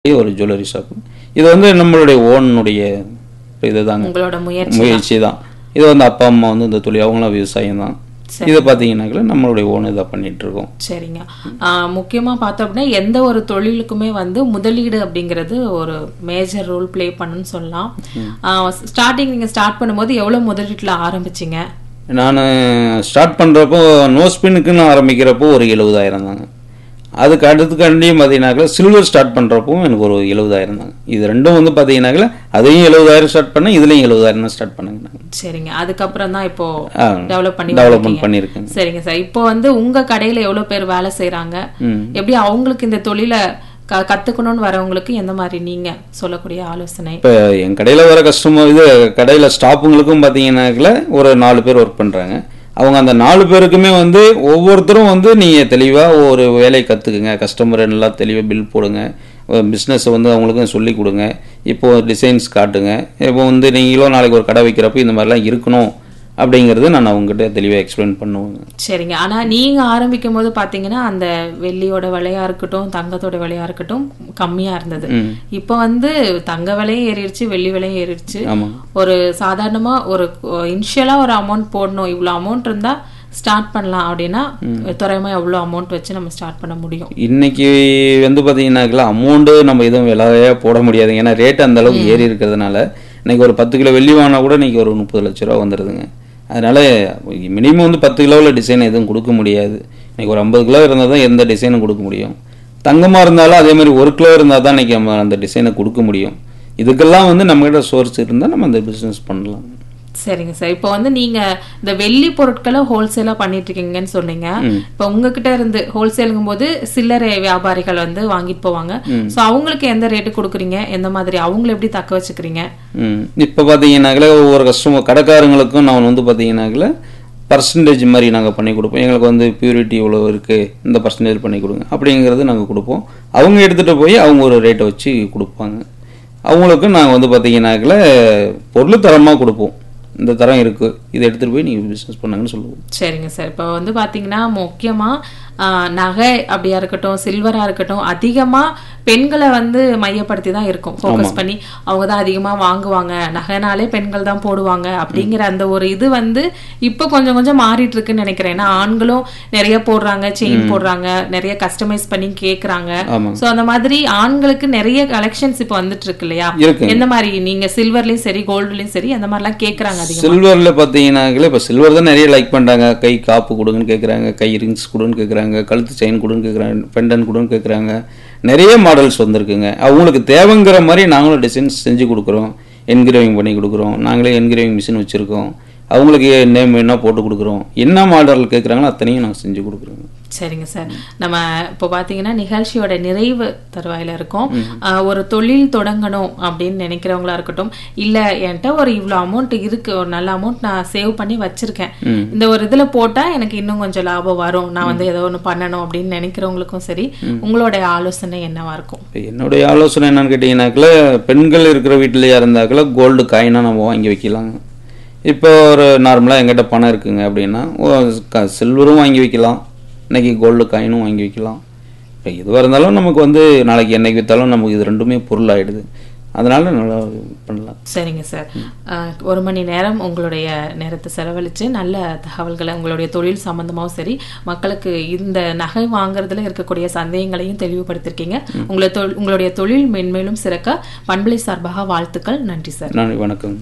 ஒரு jewellery shop இது வந்து நம்மளுடைய ஓனுடைய இதுதாங்க உங்களோட முயற்சி முயற்சி தான் இது வந்து அப்பா அம்மா வந்து இந்த தொழில் அவங்களாம் விவசாயம் தான் இது பார்த்தீங்கன்னாக்கா நம்மளுடைய ஓன் இதாக பண்ணிட்டு இருக்கோம் சரிங்க ஆஹ் முக்கியமா பார்த்தோம் அப்படின்னா எந்த ஒரு தொழிலுக்குமே வந்து முதலீடு அப்படிங்கிறது ஒரு மேஜர் ரோல் ப்ளே பண்ணுன்னு சொல்லலாம் ஸ்டார்டிங் நீங்க ஸ்டார்ட் பண்ணும்போது எவ்வளவு முதலீட்டுல ஆரம்பிச்சீங்க நான் ஸ்டார்ட் பண்ணுறப்போ நோ ஸ்பின்னுக்குன்னு ஆரம்பிக்கிறப்போ ஒரு எழுபதாயிரம் தாங்க அதுக்கு அடுத்துக்காண்டியும் பார்த்தீங்கன்னாக்கா சில்வர் ஸ்டார்ட் பண்ணுறப்போ எனக்கு ஒரு எழுபதாயிரம் தாங்க இது ரெண்டும் வந்து பார்த்தீங்கன்னாக்கா அதையும் எழுபதாயிரம் ஸ்டார்ட் பண்ணேன் இதுலேயும் எழுபதாயிரம் தான் ஸ்டார்ட் பண்ணுங்க நாங்கள் சரிங்க அதுக்கப்புறம் தான் இப்போ ஆ, டெவலப் பண்ணி டெவலப்மெண்ட் வந்திருக்கீங்க. பண்ணியிருக்கேங்க சரிங்க சார் இப்போ வந்து உங்க கடையில எவ்வளவு பேர் வேலை செய்றாங்க ம் எப்படி அவங்களுக்கு இந்த தொழிலை க- கத்துக்கணும்னு வரவங்களுக்கு எந்த மாதிரி நீங்க சொல்லக்கூடிய ஆலோசனை இப்போ என் கடையில் வர கஸ்டமர் இது கடையில் ஸ்டாஃபுங்களுக்கும் பார்த்தீங்கன்னாக்கல ஒரு நாலு பேர் ஒர்க் பண்ணுறாங்க அவங்க அந்த நாலு பேருக்குமே வந்து ஒவ்வொருத்தரும் வந்து நீங்கள் தெளிவாக ஒரு வேலையை கற்றுக்குங்க கஸ்டமரை நல்லா தெளிவாக பில் போடுங்க பிஸ்னஸை வந்து அவங்களுக்கும் சொல்லி கொடுங்க இப்போது டிசைன்ஸ் காட்டுங்க இப்போ வந்து நீங்களும் நாளைக்கு ஒரு கடை வைக்கிறப்போ இந்த மாதிரிலாம் இருக்கணும் அப்படிங்கிறது நான் அவங்ககிட்ட தெளிவாக எக்ஸ்பிளைன் பண்ணுவேங்க சரிங்க ஆனா நீங்க ஆரம்பிக்கும் போது பாத்தீங்கன்னா அந்த வெள்ளியோட விலையா இருக்கட்டும் தங்கத்தோட விலையா இருக்கட்டும் கம்மியா இருந்தது ம் இப்போ வந்து தங்க விலையும் ஏறிடுச்சு வெள்ளி விலையும் ஏறிடுச்சு ஆமாம் ஒரு சாதாரணமா ஒரு இனிஷியலா ஒரு அமௌண்ட் போடணும் இவ்வளவு அமௌண்ட் இருந்தா ஸ்டார்ட் பண்ணலாம் அப்படின்னா துறையமா எவ்வளவு அமௌண்ட் வச்சு நம்ம ஸ்டார்ட் பண்ண முடியும் இன்னைக்கு வந்து பார்த்தீங்கன்னாக்கா அமௌண்ட்டு நம்ம எதுவும் விலையாக போட முடியாது ஏன்னா ரேட் அந்த அளவுக்கு ஏறி இருக்கிறதுனால இன்னைக்கு ஒரு பத்து கிலோ வெள்ளி வாங்கினா கூட இன்னைக்கு ஒரு முப்பது லட்ச ரூபா வந்துடுதுங்க அதனால மினிமம் வந்து பத்து கிலோவில் டிசைன் எதுவும் கொடுக்க முடியாது இன்னைக்கு ஒரு ஐம்பது கிலோ இருந்தால் தான் எந்த டிசைனும் கொடுக்க முடியும் தங்கமாக இருந்தாலும் அதே மாதிரி ஒரு கிலோ இருந்தால் தான் இன்னைக்கு நம்ம அந்த டிசைனை கொடுக்க முடியும் இதுக்கெல்லாம் வந்து நம்மகிட்ட சோர்ஸ் இருந்தால் நம்ம அந்த பிஸ்னஸ் பண்ணலாம் சரிங்க சார் இப்போ வந்து நீங்க இந்த வெள்ளி பொருட்களை ஹோல்சேலா பண்ணிட்டு இருக்கீங்கன்னு சொன்னீங்க இப்போ உங்ககிட்ட இருந்து ஹோல்சேலுங்கும் போது சில்லறை வியாபாரிகள் வந்து வாங்கிட்டு போவாங்க சோ அவங்களுக்கு எந்த ரேட்டு கொடுக்குறீங்க எந்த மாதிரி அவங்கள எப்படி தக்க வச்சுக்கிறீங்க ம் இப்போ பார்த்தீங்கன்னாக்கல ஒவ்வொரு கஸ்டமர் கடைக்காரங்களுக்கும் நான் வந்து பார்த்தீங்கன்னாக்கல பர்சன்டேஜ் மாதிரி நாங்கள் பண்ணி கொடுப்போம் எங்களுக்கு வந்து பியூரிட்டி இவ்வளோ இருக்குது இந்த பர்சன்டேஜ் பண்ணி கொடுங்க அப்படிங்கிறது நாங்கள் கொடுப்போம் அவங்க எடுத்துகிட்டு போய் அவங்க ஒரு ரேட்டை வச்சு கொடுப்பாங்க அவங்களுக்கும் நாங்கள் வந்து பார்த்தீங்கன்னாக்கல பொருள் தரமாக கொடுப்போம் இந்த தரம் இருக்குது இதை எடுத்துகிட்டு போய் நீங்கள் பிஸ்னஸ் பண்ணுங்கன்னு சொல்லுவோம் சரிங்க சார் இப்போ வந்து பாத்தீங்கன்னா முக்கியமா ஆஹ், நகை அப்படியா இருக்கட்டும் சில்வரா இருக்கட்டும் அதிகமா பெண்களை வந்து மையப்படுத்தி தான் இருக்கும் ஃபோக்கஸ் பண்ணி அவங்க தான் அதிகமா வாங்குவாங்க நகைனாலே பெண்கள் தான் போடுவாங்க அப்படிங்கிற அந்த ஒரு இது வந்து இப்போ கொஞ்சம் கொஞ்சம் மாறிட்டு இருக்குன்னு நினைக்கிறேன் ஏன்னா ஆண்களும் நிறைய போடுறாங்க செயின் போடுறாங்க நிறைய கஸ்டமைஸ் பண்ணி கேக்குறாங்க ஆமாம் சோ அந்த மாதிரி ஆண்களுக்கு நிறைய கலெக்ஷன்ஸ் இப்போ வந்துட்டு இருக்கு இல்லையா இருக்குங்க எந்த மாதிரி நீங்க சில்வர்லயும் சரி கோல்டுலயும் சரி அந்த மாதிரிலாம் கேக்குறாங்க அதிகமா சில்வரில் பார்த்தீங்கன்னாக்கல இப்போ சில்வர் தான் நிறைய லைக் பண்ணுறாங்க கை காப்பு கொடுங்கன்னு கேட்குறாங்க கை ரிங்ஸ் கொடுன்னு கேட்குறாங்க கழுத்து செயின் கொடுன்னு கேட்குறாங்க பெண்டன் கொடுன்னு கேட்குறாங்க நிறைய மாடல்ஸ் வந்திருக்குங்க அவங்களுக்கு தேவைங்கிற மாதிரி நாங்களும் டிசைன்ஸ் செஞ்சு கொடுக்குறோம் என்கிரேவிங் பண்ணி கொடுக்குறோம் நாங்களே என்கிரேவிங் மிஷின் வச்சுருக்கோம் அவங்களுக்கு நேம் என்ன போட்டு கொடுக்குறோம் என்ன மாடல் கேட்குறாங்களோ அத்தனையும் நாங்கள் செஞ்சு கொடுக்குறோங்க சரிங்க சார் நம்ம இப்போ பாத்தீங்கன்னா நிகழ்ச்சியோட நிறைவு தருவாயில இருக்கோம் ஆஹ் ஒரு தொழில் தொடங்கணும் அப்படின்னு நினைக்கிறவங்களா இருக்கட்டும் இல்ல என்கிட்ட ஒரு இவ்வளவு அமௌண்ட் இருக்கு ஒரு நல்ல அமௌண்ட் நான் சேவ் பண்ணி வச்சிருக்கேன் ம். இந்த ஒரு இதுல போட்டா எனக்கு இன்னும் கொஞ்சம் லாபம் வரும் நான் வந்து ஏதோ ஒண்ணு பண்ணணும் அப்படின்னு நினைக்கிறவங்களுக்கும் சரி உங்களோட ஆலோசனை என்னவா இருக்கும் இப்போ என்னுடைய ஆலோசனை என்னன்னு கேட்டிங்கனாக்கல பெண்கள் இருக்கிற வீட்டிலேயே இருந்தாக்கல கோல்டு காயினாக நம்ம வாங்கி வைக்கலாங்க இப்போ ஒரு நார்மலாக எங்கிட்ட பணம் இருக்குங்க அப்படின்னா சில்வரும் வாங்கி வைக்கலாம் இன்னைக்கு கோல்டு காயினும் வாங்கி வைக்கலாம் இப்போ எதுவாக இருந்தாலும் நமக்கு வந்து நாளைக்கு என்னைக்கு விற்றாலும் நமக்கு இது ரெண்டுமே பொருள் ஆயிடுது அதனால நல்லா பண்ணலாம் சரிங்க சார் ஆஹ் ஒரு மணி நேரம் உங்களுடைய நேரத்தை செலவழிச்சு நல்ல தகவல்களை உங்களுடைய தொழில் சம்பந்தமாவும் சரி மக்களுக்கு இந்த நகை வாங்குறதுல இருக்கக்கூடிய சந்தேகங்களையும் தெளிவுபடுத்திருக்கீங்க உங்களை தொ- உங்களுடைய தொழில் மென்மேலும் சிறக்க பண்பலை சார்பாக வாழ்த்துக்கள் நன்றி சார் நான் வணக்கம்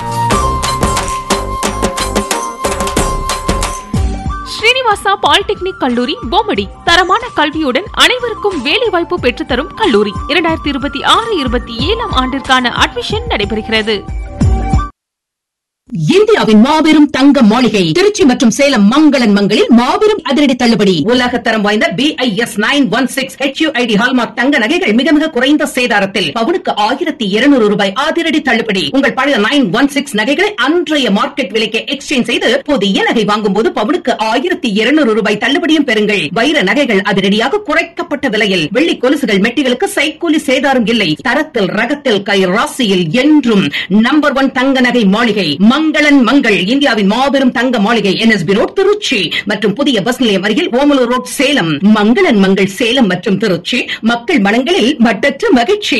ஸ்ரீனிவாசா பாலிடெக்னிக் கல்லூரி பொம்மடி தரமான கல்வியுடன் அனைவருக்கும் வேலைவாய்ப்பு பெற்றுத்தரும் கல்லூரி இரண்டாயிரத்தி இருபத்தி ஆறு இருபத்தி ஏழாம் ஆண்டிற்கான அட்மிஷன் நடைபெறுகிறது இந்தியாவின் மாபெரும் தங்க மாளிகை திருச்சி மற்றும் சேலம் மங்களன் மங்களில் மாபெரும் அதிரடி தள்ளுபடி உலக தரம் வாய்ந்த B I S nine one six HUID hallmark தங்க நகைகள் மிக மிக குறைந்த சேதாரத்தில் பவுனுக்கு ஆயிரத்தி இருநூறு ரூபாய் அதிரடி தள்ளுபடி உங்கள் பழைய நைன் ஒன் சிக்ஸ் நகைகளை அன்றைய மார்க்கெட் விலைக்கு எக்ஸ்சேஞ்ச் செய்து புதிய நகை வாங்கும் போது பவுனுக்கு ஆயிரத்தி இருநூறு ரூபாய் தள்ளுபடியும் பெறுங்கள் வைர நகைகள் அதிரடியாக குறைக்கப்பட்ட விலையில் வெள்ளி கொலுசுகள் மெட்டிகளுக்கு சைக்கூலி சேதாரம் இல்லை தரத்தில் ரகத்தில் கை ராசியில் என்றும் நம்பர் ஒன் தங்க நகை மாளிகை மங்களன் மங்கள் இந்தியாவின் மாபெரும் தங்க மாளிகை என்எஸ்பி ரோட் திருச்சி மற்றும் புதிய பஸ் நிலையம் அருகில் ஓமலூர் ரோட் சேலம் மங்களன் மங்கள் சேலம் மற்றும் திருச்சி மக்கள் மனங்களில் மட்டற்ற மகிழ்ச்சி